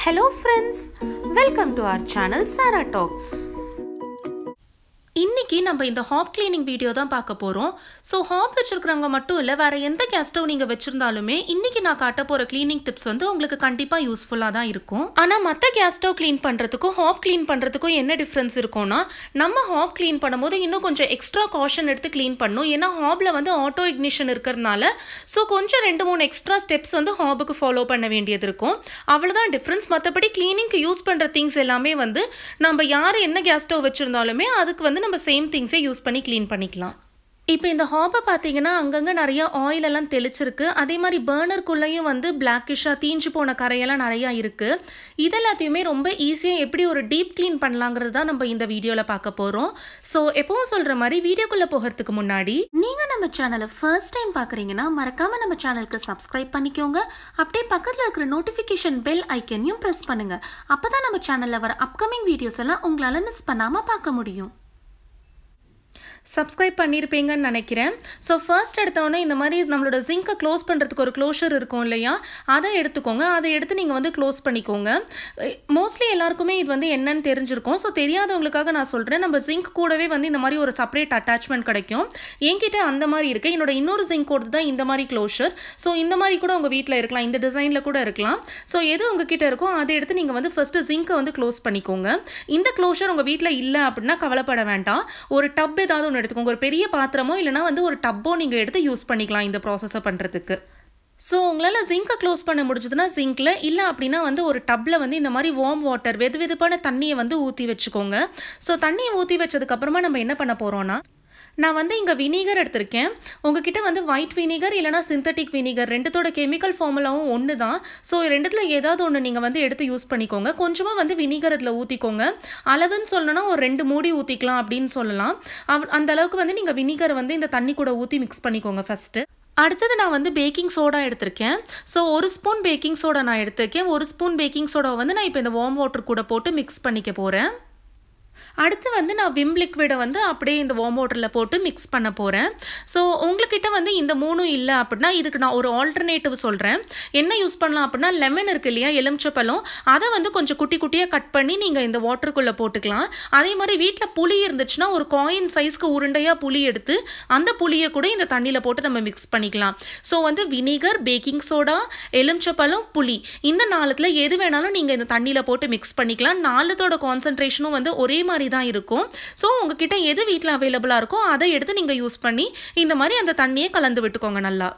hello friends welcome to our channel Sara talks இன்னைக்கு நம்ம இந்த ஹாப் கிளீனிங் வீடியோ தான் பார்க்க போகிறோம் ஸோ ஹாப் வச்சிருக்கிறவங்க மட்டும் இல்லை வேற எந்த கேஸ் ஸ்டவ் நீங்கள் வச்சிருந்தாலுமே இன்னைக்கு நான் காட்ட போகிற கிளீனிங் டிப்ஸ் வந்து உங்களுக்கு கண்டிப்பாக யூஸ்ஃபுல்லாக தான் இருக்கும் ஆனால் மற்ற கேஸ் ஸ்டவ் க்ளீன் பண்ணுறதுக்கும் ஹாப் க்ளீன் பண்ணுறதுக்கும் என்ன டிஃப்ரென்ஸ் இருக்கும்னா நம்ம ஹாப் க்ளீன் பண்ணும்போது இன்னும் கொஞ்சம் எக்ஸ்ட்ரா காஷன் எடுத்து க்ளீன் பண்ணணும் ஏன்னா ஹாப்ல வந்து ஆட்டோ இக்னிஷன் இருக்கிறதுனால ஸோ கொஞ்சம் ரெண்டு மூணு எக்ஸ்ட்ரா ஸ்டெப்ஸ் வந்து ஹாபுக்கு ஃபாலோ பண்ண வேண்டியது இருக்கும் அவ்வளோதான் டிஃப்ரென்ஸ் மற்றபடி க்ளீனிங்க்கு யூஸ் பண்ணுற திங்ஸ் எல்லாமே வந்து நம்ம யார் என்ன கேஸ் ஸ்டவ் வச்சுருந்தாலுமே அதுக்கு வந்து நம்ம சேம் திங்ஸே யூஸ் பண்ணி க்ளீன் பண்ணிக்கலாம் இப்போ இந்த ஹாபை பார்த்தீங்கன்னா அங்கங்கே நிறைய ஆயில் எல்லாம் தெளிச்சிருக்கு அதே மாதிரி பேர்னருக்குள்ளேயும் வந்து பிளாக்கிஷாக தீஞ்சு போன கரையெல்லாம் நிறையா இருக்குது இதெல்லாத்தையுமே ரொம்ப ஈஸியாக எப்படி ஒரு டீப் க்ளீன் பண்ணலாங்கிறது தான் நம்ம இந்த வீடியோவில் பார்க்க போகிறோம் ஸோ எப்பவும் சொல்கிற மாதிரி வீடியோக்குள்ளே போகிறதுக்கு முன்னாடி நீங்கள் நம்ம சேனலை ஃபர்ஸ்ட் டைம் பார்க்குறீங்கன்னா மறக்காமல் நம்ம சேனலுக்கு சப்ஸ்கிரைப் பண்ணிக்கோங்க அப்படியே பக்கத்தில் இருக்கிற நோட்டிஃபிகேஷன் பெல் ஐக்கனையும் ப்ரெஸ் பண்ணுங்கள் அப்போ தான் நம்ம சேனலில் வர அப்கமிங் வீடியோஸ் எல்லாம் உங்களால் மிஸ் பண்ணாமல் பார்க்க முடியும் சப்ஸ்கிரைப் பண்ணியிருப்பீங்கன்னு நினைக்கிறேன் ஸோ ஃபர்ஸ்ட் எடுத்தோடனே இந்த மாதிரி நம்மளோட ஜிங்கை க்ளோஸ் பண்ணுறதுக்கு ஒரு க்ளோஷர் இருக்கும் இல்லையா அதை எடுத்துக்கோங்க அதை எடுத்து நீங்கள் வந்து க்ளோஸ் பண்ணிக்கோங்க மோஸ்ட்லி எல்லாருக்குமே இது வந்து என்னன்னு தெரிஞ்சிருக்கும் ஸோ தெரியாதவங்களுக்காக நான் சொல்கிறேன் நம்ம ஜிங்க் கூடவே வந்து இந்த மாதிரி ஒரு செப்பரேட் அட்டாச்மெண்ட் கிடைக்கும் என்கிட்ட அந்த மாதிரி இருக்குது என்னோட இன்னொரு ஜிங்க் கோடு தான் இந்த மாதிரி க்ளோஷர் ஸோ இந்த மாதிரி கூட உங்கள் வீட்டில் இருக்கலாம் இந்த டிசைனில் கூட இருக்கலாம் ஸோ எது உங்ககிட்ட இருக்கோ அதை எடுத்து நீங்கள் வந்து ஃபஸ்ட்டு ஜிங்கை வந்து க்ளோஸ் பண்ணிக்கோங்க இந்த க்ளோஷர் உங்கள் வீட்டில் இல்லை அப்படின்னா கவலைப்பட வேண்டாம் ஒரு டப் ஏதாவது ஒன்று எடுத்துக்கோங்க ஒரு பெரிய பாத்திரமோ இல்லைனா வந்து ஒரு டப்போ நீங்கள் எடுத்து யூஸ் பண்ணிக்கலாம் இந்த ப்ராசஸை பண்ணுறதுக்கு ஸோ உங்களால் ஜிங்கை க்ளோஸ் பண்ண முடிஞ்சதுன்னா ஜிங்கில் இல்லை அப்படின்னா வந்து ஒரு டப்பில் வந்து இந்த மாதிரி வார்ம் வாட்டர் வெது வெதுப்பான தண்ணியை வந்து ஊற்றி வச்சுக்கோங்க ஸோ தண்ணியை ஊற்றி வச்சதுக்கப்புறமா நம்ம என்ன பண்ண போகிறோன்னா நான் வந்து இங்கே வினிகர் எடுத்திருக்கேன் உங்ககிட்ட வந்து ஒயிட் வினிகர் இல்லைனா சிந்தட்டிக் வினிகர் ரெண்டுத்தோட கெமிக்கல் ஃபார்முலாவும் ஒன்று தான் ஸோ ரெண்டுத்தில் ஏதாவது ஒன்று நீங்கள் வந்து எடுத்து யூஸ் பண்ணிக்கோங்க கொஞ்சமாக வந்து வினிகர் இதில் ஊற்றிக்கோங்க அளவுன்னு சொல்லணும்னா ஒரு ரெண்டு மூடி ஊற்றிக்கலாம் அப்படின்னு சொல்லலாம் அவ் அந்த அளவுக்கு வந்து நீங்கள் வினிகரை வந்து இந்த தண்ணி கூட ஊற்றி மிக்ஸ் பண்ணிக்கோங்க ஃபஸ்ட்டு அடுத்தது நான் வந்து பேக்கிங் சோடா எடுத்திருக்கேன் ஸோ ஒரு ஸ்பூன் பேக்கிங் சோடா நான் எடுத்திருக்கேன் ஒரு ஸ்பூன் பேக்கிங் சோடாவை வந்து நான் இப்போ இந்த வார்ம் வாட்டர் கூட போட்டு மிக்ஸ் பண்ணிக்க போகிறேன் அடுத்து வந்து நான் விம் லிக்விடை வந்து அப்படியே இந்த வார்ம் வாட்டரில் போட்டு மிக்ஸ் பண்ண போகிறேன் ஸோ உங்கள்கிட்ட வந்து இந்த மூணும் இல்லை அப்படின்னா இதுக்கு நான் ஒரு ஆல்டர்னேட்டிவ் சொல்கிறேன் என்ன யூஸ் பண்ணலாம் அப்படின்னா லெமன் இருக்கு இல்லையா எலுமிச்சப்பழம் அதை வந்து கொஞ்சம் குட்டி குட்டியாக கட் பண்ணி நீங்கள் இந்த வாட்டருக்குள்ளே போட்டுக்கலாம் அதே மாதிரி வீட்டில் புளி இருந்துச்சுன்னா ஒரு காயின் சைஸ்க்கு உருண்டையாக புளி எடுத்து அந்த புளியை கூட இந்த தண்ணியில் போட்டு நம்ம மிக்ஸ் பண்ணிக்கலாம் ஸோ வந்து வினிகர் பேக்கிங் சோடா எலுமிச்சப்பழம் புளி இந்த நாளத்தில் எது வேணாலும் நீங்கள் இந்த தண்ணியில் போட்டு மிக்ஸ் பண்ணிக்கலாம் நாலுத்தோட கான்சன்ட்ரேஷனும் வந்து ஒரே மாதிரி தான் இருக்கும் ஸோ உங்ககிட்ட எது வீட்டில் அவைலபிளாக இருக்கோ அதை எடுத்து நீங்கள் யூஸ் பண்ணி இந்த மாதிரி அந்த தண்ணியை கலந்து விட்டுக்கோங்க நல்லா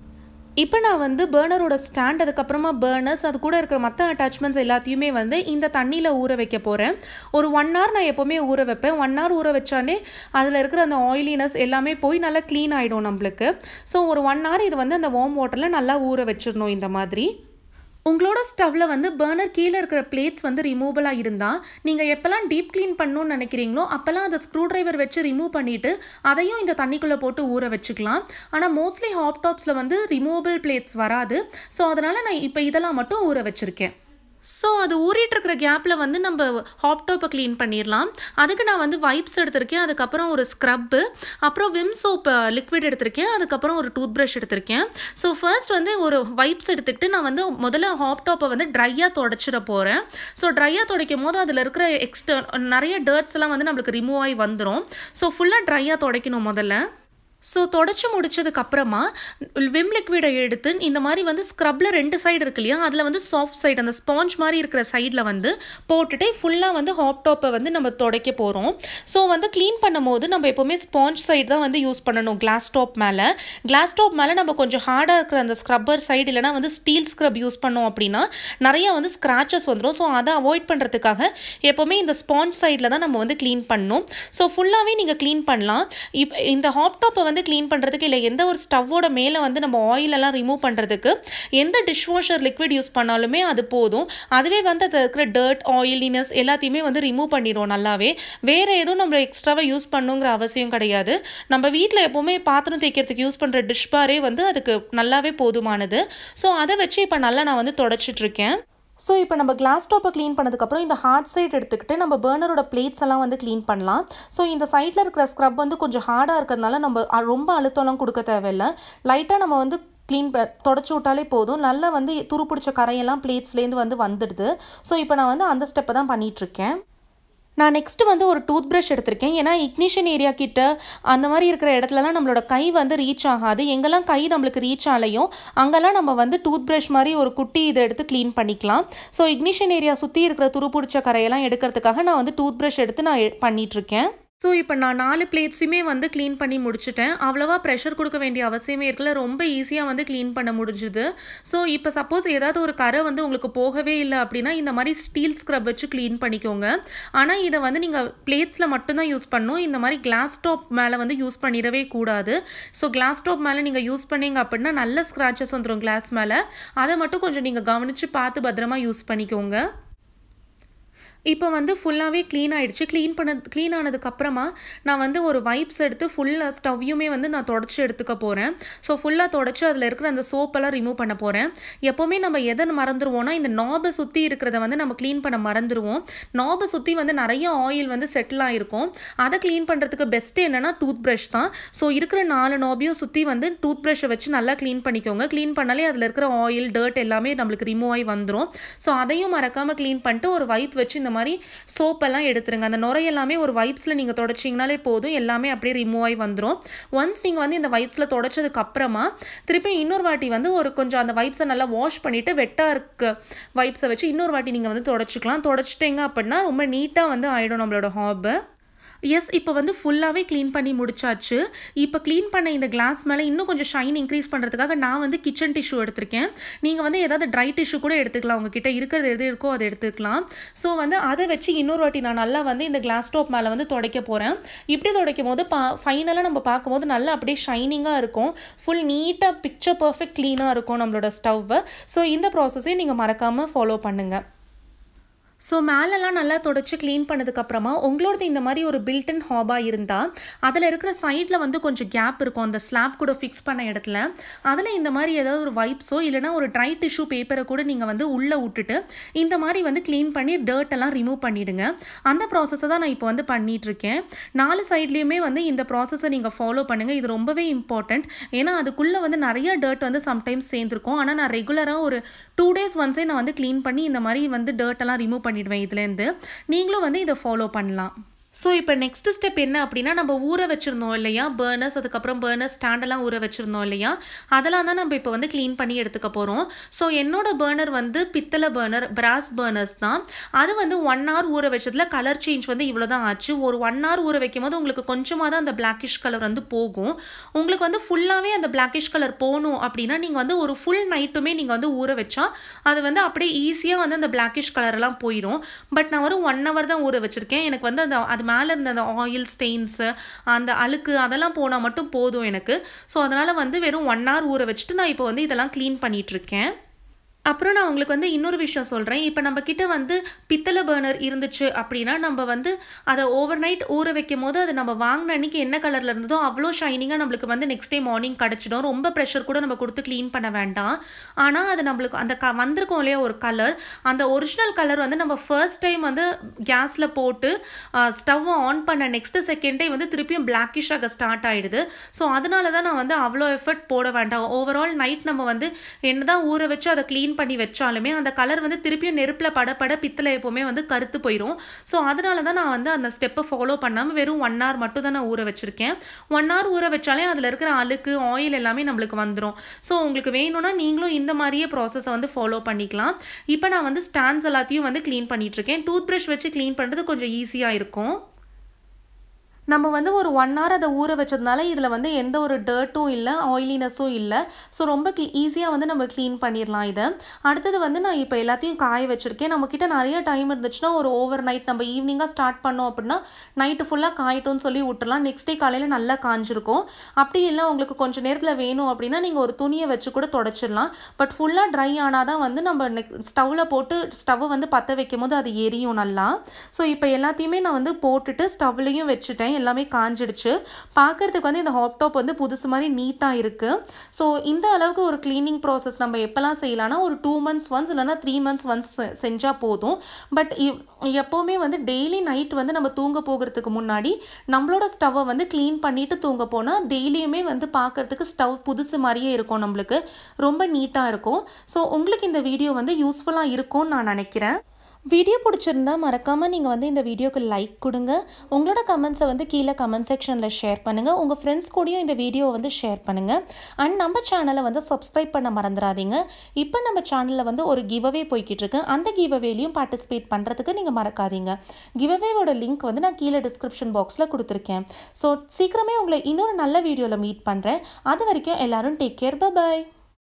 இப்போ நான் வந்து பேர்னரோட ஸ்டாண்ட் அதுக்கப்புறமா பேர்னர்ஸ் அது கூட இருக்கிற மற்ற அட்டாச்மெண்ட்ஸ் எல்லாத்தையுமே வந்து இந்த தண்ணியில் ஊற வைக்க போகிறேன் ஒரு ஒன் ஹவர் நான் எப்போவுமே ஊற வைப்பேன் ஒன் ஹவர் ஊற வச்சாலே அதில் இருக்கிற அந்த ஆயிலினஸ் எல்லாமே போய் நல்லா க்ளீன் ஆகிடும் நம்மளுக்கு ஸோ ஒரு ஒன் ஹவர் இது வந்து அந்த வார்ம் வாட்டரில் நல்லா ஊற வச்சிடணும் இந்த மாதிரி உங்களோட ஸ்டவ்வில் வந்து பேர்னர் கீழே இருக்கிற பிளேட்ஸ் வந்து ரிமூவலாக இருந்தால் நீங்கள் எப்போல்லாம் டீப் க்ளீன் பண்ணணும்னு நினைக்கிறீங்களோ அப்போல்லாம் அதை ஸ்க்ரூ ட்ரைவர் வச்சு ரிமூவ் பண்ணிவிட்டு அதையும் இந்த தண்ணிக்குள்ளே போட்டு ஊற வச்சுக்கலாம் ஆனால் மோஸ்ட்லி ஹாப் டாப்ஸில் வந்து ரிமூவபிள் பிளேட்ஸ் வராது ஸோ அதனால் நான் இப்போ இதெல்லாம் மட்டும் ஊற வச்சுருக்கேன் ஸோ அது ஊறிட்டு இருக்கிற கேப்பில் வந்து நம்ம ஹாப் டாப்பை க்ளீன் பண்ணிடலாம் அதுக்கு நான் வந்து வைப்ஸ் எடுத்திருக்கேன் அதுக்கப்புறம் ஒரு ஸ்க்ரப்பு அப்புறம் விம் சோப் லிக்விட் எடுத்திருக்கேன் அதுக்கப்புறம் ஒரு டூத் ப்ரஷ் எடுத்திருக்கேன் ஸோ ஃபர்ஸ்ட் வந்து ஒரு வைப்ஸ் எடுத்துக்கிட்டு நான் வந்து முதல்ல ஹாப் டாப்பை வந்து ட்ரையாக தொடச்சிட போகிறேன் ஸோ ட்ரையாக துடைக்கும் போது அதில் இருக்கிற எக்ஸ்டர் நிறைய டர்ட்ஸ் எல்லாம் வந்து நம்மளுக்கு ரிமூவ் ஆகி வந்துடும் ஸோ ஃபுல்லாக ட்ரையாக துடைக்கணும் முதல்ல ஸோ தொடச்சி முடிச்சதுக்கு அப்புறமா விம் லிக்விடை எடுத்து இந்த மாதிரி வந்து ஸ்க்ரப்பில் ரெண்டு சைடு இருக்கு இல்லையா அதில் வந்து சாஃப்ட் சைடு அந்த ஸ்பாஞ்ச் மாதிரி இருக்கிற சைடில் வந்து போட்டுட்டு ஃபுல்லாக வந்து ஹாப் டாப்பை வந்து நம்ம துடைக்க போகிறோம் ஸோ வந்து க்ளீன் பண்ணும் போது நம்ம எப்போவுமே ஸ்பாஞ்ச் சைடு தான் வந்து யூஸ் பண்ணணும் கிளாஸ் டாப் மேலே கிளாஸ் டாப் மேலே நம்ம கொஞ்சம் ஹார்டாக இருக்கிற அந்த ஸ்க்ரப்பர் சைடு இல்லைனா வந்து ஸ்டீல் ஸ்க்ரப் யூஸ் பண்ணோம் அப்படின்னா நிறைய வந்து ஸ்க்ராச்சஸ் வந்துடும் ஸோ அதை அவாய்ட் பண்ணுறதுக்காக எப்போவுமே இந்த ஸ்பாஞ்ச் சைடில் தான் நம்ம வந்து க்ளீன் பண்ணணும் ஸோ ஃபுல்லாகவே நீங்கள் க்ளீன் பண்ணலாம் இப் இந்த ஹாப் டாப்பை வந்து க்ளீன் பண்ணுறதுக்கு இல்லை எந்த ஒரு ஸ்டவ்வோட மேலே வந்து நம்ம ஆயிலெல்லாம் ரிமூவ் பண்ணுறதுக்கு எந்த டிஷ் வாஷர் லிக்விட் யூஸ் பண்ணாலுமே அது போதும் அதுவே வந்து அதில் இருக்கிற டர்ட் ஆயிலினஸ் எல்லாத்தையுமே வந்து ரிமூவ் பண்ணிடும் நல்லாவே வேறு எதுவும் நம்ம எக்ஸ்ட்ராவாக யூஸ் பண்ணுங்கிற அவசியம் கிடையாது நம்ம வீட்டில் எப்போவுமே பாத்திரம் தேய்க்கிறதுக்கு யூஸ் பண்ணுற டிஷ் பாரே வந்து அதுக்கு நல்லாவே போதுமானது ஸோ அதை வச்சு இப்போ நல்லா நான் வந்து தொடச்சிட்ருக்கேன் ஸோ இப்போ நம்ம கிளாஸ் டாப்பை க்ளீன் பண்ணதுக்கப்புறம் இந்த ஹார்ட் சைடு எடுத்துக்கிட்டு நம்ம பேர்னரோட பிளேட்ஸ் எல்லாம் வந்து க்ளீன் பண்ணலாம் ஸோ இந்த சைடில் இருக்கிற ஸ்க்ரப் வந்து கொஞ்சம் ஹார்டாக இருக்கிறதுனால நம்ம அ- ரொம்ப அழுத்தம்லாம் கொடுக்க தேவையில்லை லைட்டாக நம்ம வந்து க்ளீன் தொடச்சி விட்டாலே போதும் நல்லா வந்து துரு பிடிச்ச கரையெல்லாம் பிளேட்ஸ்லேருந்து வந்து வந்துடுது ஸோ இப்போ நான் வந்து அந்த ஸ்டெப்பை தான் பண்ணிகிட்ருக்கேன் நான் நெக்ஸ்ட்டு வந்து ஒரு டூத் ப்ரஷ் எடுத்திருக்கேன் ஏன்னா இக்னிஷன் ஏரியா கிட்ட அந்த மாதிரி இருக்கிற இடத்துலலாம் நம்மளோட கை வந்து ரீச் ஆகாது எங்கெல்லாம் கை நம்மளுக்கு ரீச் ஆலையும் அங்கெல்லாம் நம்ம வந்து டூத் ப்ரஷ் மாதிரி ஒரு குட்டி இதை எடுத்து க்ளீன் பண்ணிக்கலாம் ஸோ இக்னிஷன் ஏரியா சுற்றி இருக்கிற துரு பிடிச்ச கரையெல்லாம் எடுக்கிறதுக்காக நான் வந்து டூத் ப்ரஷ் எடுத்து நான் பண்ணிகிட்ருக்கேன் ஸோ இப்போ நான் நாலு பிளேட்ஸுமே வந்து க்ளீன் பண்ணி முடிச்சிட்டேன் அவ்வளோவா ப்ரெஷர் கொடுக்க வேண்டிய அவசியமே இருக்கல ரொம்ப ஈஸியாக வந்து க்ளீன் பண்ண முடிஞ்சுது ஸோ இப்போ சப்போஸ் ஏதாவது ஒரு கரை வந்து உங்களுக்கு போகவே இல்லை அப்படின்னா இந்த மாதிரி ஸ்டீல் ஸ்க்ரப் வச்சு க்ளீன் பண்ணிக்கோங்க ஆனால் இதை வந்து நீங்கள் பிளேட்ஸில் மட்டும்தான் யூஸ் பண்ணணும் இந்த மாதிரி கிளாஸ் டாப் மேலே வந்து யூஸ் பண்ணிடவே கூடாது ஸோ கிளாஸ் டாப் மேலே நீங்கள் யூஸ் பண்ணீங்க அப்படின்னா நல்ல ஸ்க்ராச்சஸ் வந்துடும் கிளாஸ் மேலே அதை மட்டும் கொஞ்சம் நீங்கள் கவனித்து பார்த்து பத்திரமா யூஸ் பண்ணிக்கோங்க இப்போ வந்து ஃபுல்லாகவே க்ளீன் ஆகிடுச்சு க்ளீன் பண்ண க்ளீன் ஆனதுக்கப்புறமா நான் வந்து ஒரு வைப்ஸ் எடுத்து ஃபுல்லாக ஸ்டவ்யுமே வந்து நான் தொடச்சி எடுத்துக்க போகிறேன் ஸோ ஃபுல்லாக தொடச்சி அதில் இருக்கிற அந்த சோப்பெல்லாம் ரிமூவ் பண்ண போகிறேன் எப்போவுமே நம்ம எதை மறந்துடுவோம்னா இந்த நாபை சுற்றி இருக்கிறத வந்து நம்ம க்ளீன் பண்ண மறந்துடுவோம் நாபை சுற்றி வந்து நிறைய ஆயில் வந்து செட்டில் ஆகிருக்கும் அதை க்ளீன் பண்ணுறதுக்கு பெஸ்ட்டு என்னென்னா டூத் ப்ரஷ் தான் ஸோ இருக்கிற நாலு நாபையும் சுற்றி வந்து டூத் ப்ரஷ்ஷை வச்சு நல்லா க்ளீன் பண்ணிக்கோங்க க்ளீன் பண்ணாலே அதில் இருக்கிற ஆயில் டர்ட் எல்லாமே நம்மளுக்கு ரிமூவ் ஆகி வந்துடும் ஸோ அதையும் மறக்காமல் க்ளீன் பண்ணிட்டு ஒரு வைப் வச்சு இந்த மாதிரி சோப்பெல்லாம் எடுத்துருங்க அந்த நுரை எல்லாமே ஒரு வைப்ஸில் நீங்கள் தொடச்சிங்கனாலே போதும் எல்லாமே அப்படியே ரிமூவ் ஆகி வந்துடும் ஒன்ஸ் நீங்கள் வந்து இந்த வைப்ஸில் தொடச்சதுக்கு அப்புறமா திருப்பி இன்னொரு வாட்டி வந்து ஒரு கொஞ்சம் அந்த வைப்ஸை நல்லா வாஷ் பண்ணிவிட்டு வெட்டாக இருக்க வைப்ஸை வச்சு இன்னொரு வாட்டி நீங்கள் வந்து தொடச்சிக்கலாம் தொடச்சிட்டிங்க அப்படின்னா ரொம்ப நீட்டாக வந்து ஆகிடும் நம்மளோட ஹாபு எஸ் இப்போ வந்து ஃபுல்லாகவே க்ளீன் பண்ணி முடிச்சாச்சு இப்போ க்ளீன் பண்ண இந்த கிளாஸ் மேலே இன்னும் கொஞ்சம் ஷைன் இன்க்ரீஸ் பண்ணுறதுக்காக நான் வந்து கிச்சன் டிஷ்யூ எடுத்திருக்கேன் நீங்கள் வந்து ஏதாவது ட்ரை டிஷ்யூ கூட எடுத்துக்கலாம் உங்ககிட்ட இருக்கிறது எது இருக்கோ அதை எடுத்துக்கலாம் ஸோ வந்து அதை வச்சு இன்னொரு வாட்டி நான் நல்லா வந்து இந்த கிளாஸ் டாப் மேலே வந்து துடைக்க போகிறேன் இப்படி துடைக்கும் போது பா ஃபைனலாக நம்ம பார்க்கும்போது நல்லா அப்படியே ஷைனிங்காக இருக்கும் ஃபுல் நீட்டாக பிக்சர் பர்ஃபெக்ட் க்ளீனாக இருக்கும் நம்மளோட ஸ்டவ்வை ஸோ இந்த ப்ராசஸையும் நீங்கள் மறக்காமல் ஃபாலோ பண்ணுங்கள் ஸோ மேலெல்லாம் நல்லா தொடச்சி க்ளீன் பண்ணதுக்கப்புறமா உங்களோடது இந்த மாதிரி ஒரு பில்டன் ஹாபாக இருந்தால் அதில் இருக்கிற சைடில் வந்து கொஞ்சம் கேப் இருக்கும் அந்த ஸ்லாப் கூட ஃபிக்ஸ் பண்ண இடத்துல அதில் இந்த மாதிரி ஏதாவது ஒரு வைப்ஸோ இல்லைனா ஒரு ட்ரை டிஷ்யூ பேப்பரை கூட நீங்கள் வந்து உள்ளே விட்டுட்டு இந்த மாதிரி வந்து க்ளீன் பண்ணி டர்ட் எல்லாம் ரிமூவ் பண்ணிவிடுங்க அந்த ப்ராசஸை தான் நான் இப்போ வந்து பண்ணிகிட்ருக்கேன் நாலு சைட்லேயுமே வந்து இந்த ப்ராசஸை நீங்கள் ஃபாலோ பண்ணுங்கள் இது ரொம்பவே இம்பார்ட்டண்ட் ஏன்னா அதுக்குள்ளே வந்து நிறைய டர்ட் வந்து சம்டைம்ஸ் சேர்ந்துருக்கும் ஆனால் நான் ரெகுலராக ஒரு டூ டேஸ் ஒன்ஸே நான் வந்து க்ளீன் பண்ணி இந்த மாதிரி வந்து டர்ட் எல்லாம் ரிமூவ் பண்ணிடுவேன் இதுலேருந்து நீங்களும் வந்து இதை ஃபாலோ பண்ணலாம் ஸோ இப்போ நெக்ஸ்ட் ஸ்டெப் என்ன அப்படின்னா நம்ம ஊற வச்சுருந்தோம் இல்லையா பர்னர்ஸ் அதுக்கப்புறம் பர்னர்ஸ் ஸ்டாண்டெல்லாம் ஊற வச்சுருந்தோம் இல்லையா அதெல்லாம் தான் நம்ம இப்போ வந்து க்ளீன் பண்ணி எடுத்துக்க போகிறோம் ஸோ என்னோட பர்னர் வந்து பித்தளை பர்னர் பிராஸ் பர்னர்ஸ் தான் அது வந்து ஒன் ஹவர் ஊற வச்சதில் கலர் சேஞ்ச் வந்து இவ்வளோ தான் ஆச்சு ஒரு ஒன் ஹவர் ஊற வைக்கும் போது உங்களுக்கு கொஞ்சமாக தான் அந்த பிளாக்கிஷ் கலர் வந்து போகும் உங்களுக்கு வந்து ஃபுல்லாகவே அந்த பிளாக்கிஷ் கலர் போகணும் அப்படின்னா நீங்கள் வந்து ஒரு ஃபுல் நைட்டுமே நீங்கள் வந்து ஊற வச்சா அது வந்து அப்படியே ஈஸியாக வந்து அந்த பிளாக்கிஷ் கலரெல்லாம் போயிடும் பட் நான் ஒரு ஒன் ஹவர் தான் ஊற வச்சுருக்கேன் எனக்கு வந்து அந்த அது மேலே இருந்த அந்த ஆயில் ஸ்டெயின்ஸு அந்த அழுக்கு அதெல்லாம் போனால் மட்டும் போதும் எனக்கு ஸோ அதனால் வந்து வெறும் ஒன் ஹவர் ஊற வச்சுட்டு நான் இப்போ வந்து இதெல்லாம் க்ளீன் பண்ணிகிட்ருக்கேன் அப்புறம் நான் உங்களுக்கு வந்து இன்னொரு விஷயம் சொல்கிறேன் இப்போ நம்ம கிட்ட வந்து பித்தளை பர்னர் இருந்துச்சு அப்படின்னா நம்ம வந்து அதை ஓவர் நைட் ஊற வைக்கும் போது அது நம்ம வாங்கின அன்னைக்கு என்ன கலரில் இருந்ததோ அவ்வளோ ஷைனிங்காக நம்மளுக்கு வந்து நெக்ஸ்ட் டே மார்னிங் கிடச்சிடும் ரொம்ப ப்ரெஷர் கூட நம்ம கொடுத்து க்ளீன் பண்ண வேண்டாம் ஆனால் அது நம்மளுக்கு அந்த க வந்திருக்கும் இல்லையா ஒரு கலர் அந்த ஒரிஜினல் கலர் வந்து நம்ம ஃபர்ஸ்ட் டைம் வந்து கேஸில் போட்டு ஸ்டவ்வை ஆன் பண்ண நெக்ஸ்ட் செகண்டே வந்து திருப்பியும் பிளாக்கிஷாக ஸ்டார்ட் ஆகிடுது ஸோ அதனால தான் நான் வந்து அவ்வளோ எஃபர்ட் போட வேண்டாம் ஓவரால் நைட் நம்ம வந்து என்ன தான் ஊற வச்சு அதை க்ளீன் பண்ணி வச்சாலுமே அந்த கலர் வந்து திருப்பியும் நெருப்பில் படப்பட பித்தளை எப்போவுமே வந்து கருத்து போயிடும் ஸோ அதனால தான் நான் வந்து அந்த ஸ்டெப்பை ஃபாலோ பண்ணாமல் வெறும் ஒன் ஹவர் மட்டும் தான் நான் ஊற வச்சுருக்கேன் ஒன் ஹவர் ஊற வச்சாலே அதில் இருக்கிற அழுக்கு ஆயில் எல்லாமே நம்மளுக்கு வந்துடும் ஸோ உங்களுக்கு வேணும்னா நீங்களும் இந்த மாதிரியே ப்ராசஸை வந்து ஃபாலோ பண்ணிக்கலாம் இப்போ நான் வந்து ஸ்டாண்ட்ஸ் எல்லாத்தையும் வந்து க்ளீன் பண்ணிகிட்ருக்கேன் டூத் ப்ரஷ் வச்சு க்ளீன் பண்ணுறது கொஞ்சம் ஈஸியாக இருக்கும் நம்ம வந்து ஒரு ஒன் ஹவர் அதை ஊற வச்சதுனால இதில் வந்து எந்த ஒரு டர்ட்டும் இல்லை ஆயிலினஸும் இல்லை ஸோ ரொம்ப க்ளீ ஈஸியாக வந்து நம்ம க்ளீன் பண்ணிடலாம் இதை அடுத்தது வந்து நான் இப்போ எல்லாத்தையும் காய வச்சுருக்கேன் நம்மக்கிட்ட நிறைய டைம் இருந்துச்சுன்னா ஒரு ஓவர் நைட் நம்ம ஈவினிங்காக ஸ்டார்ட் பண்ணோம் அப்படின்னா நைட்டு ஃபுல்லாக காயட்டும்னு சொல்லி விட்டுறலாம் நெக்ஸ்ட் டே காலையில் நல்லா காஞ்சிருக்கும் அப்படி இல்லை உங்களுக்கு கொஞ்சம் நேரத்தில் வேணும் அப்படின்னா நீங்கள் ஒரு துணியை வச்சு கூட தொடச்சிடலாம் பட் ஃபுல்லாக ட்ரை ஆனால் தான் வந்து நம்ம நெக் ஸ்டவ்வில் போட்டு ஸ்டவ்வை வந்து பற்ற வைக்கும் போது அது எரியும் நல்லா ஸோ இப்போ எல்லாத்தையுமே நான் வந்து போட்டுட்டு ஸ்டவ்லையும் வச்சுட்டேன் எல்லாமே காஞ்சிடுச்சு பார்க்கறதுக்கு வந்து இந்த ஹாப் டாப் வந்து புதுசு மாதிரி நீட்டாக இருக்குது ஸோ இந்த அளவுக்கு ஒரு க்ளீனிங் ப்ராசஸ் நம்ம எப்போல்லாம் செய்யலாம்னா ஒரு டூ மந்த்ஸ் ஒன்ஸ் இல்லைனா த்ரீ மந்த்ஸ் ஒன்ஸ் செஞ்சால் போதும் பட் எப்போவுமே வந்து டெய்லி நைட் வந்து நம்ம தூங்க போகிறதுக்கு முன்னாடி நம்மளோட ஸ்டவ்வை வந்து க்ளீன் பண்ணிட்டு தூங்க போனால் டெய்லியுமே வந்து பார்க்கறதுக்கு ஸ்டவ் புதுசு மாதிரியே இருக்கும் நம்மளுக்கு ரொம்ப நீட்டாக இருக்கும் ஸோ உங்களுக்கு இந்த வீடியோ வந்து யூஸ்ஃபுல்லாக இருக்கும்னு நான் நினைக்கிறேன் வீடியோ பிடிச்சிருந்தா மறக்காமல் நீங்கள் வந்து இந்த வீடியோக்கு லைக் கொடுங்க உங்களோட கமெண்ட்ஸை வந்து கீழே கமெண்ட் செக்ஷனில் ஷேர் பண்ணுங்கள் உங்கள் ஃப்ரெண்ட்ஸ் கூடயும் இந்த வீடியோவை வந்து ஷேர் பண்ணுங்கள் அண்ட் நம்ம சேனலை வந்து சப்ஸ்கிரைப் பண்ண மறந்துடாதீங்க இப்போ நம்ம சேனலில் வந்து ஒரு கிவ்அவே போய்கிட்டு இருக்கு அந்த கிவ்அவேலையும் பார்ட்டிசிபேட் பண்ணுறதுக்கு நீங்கள் மறக்காதீங்க கிவ்அவேவோட லிங்க் வந்து நான் கீழே டிஸ்கிரிப்ஷன் பாக்ஸில் கொடுத்துருக்கேன் ஸோ சீக்கிரமே உங்களை இன்னொரு நல்ல வீடியோவில் மீட் பண்ணுறேன் அது வரைக்கும் எல்லாரும் டேக் கேர் பாய்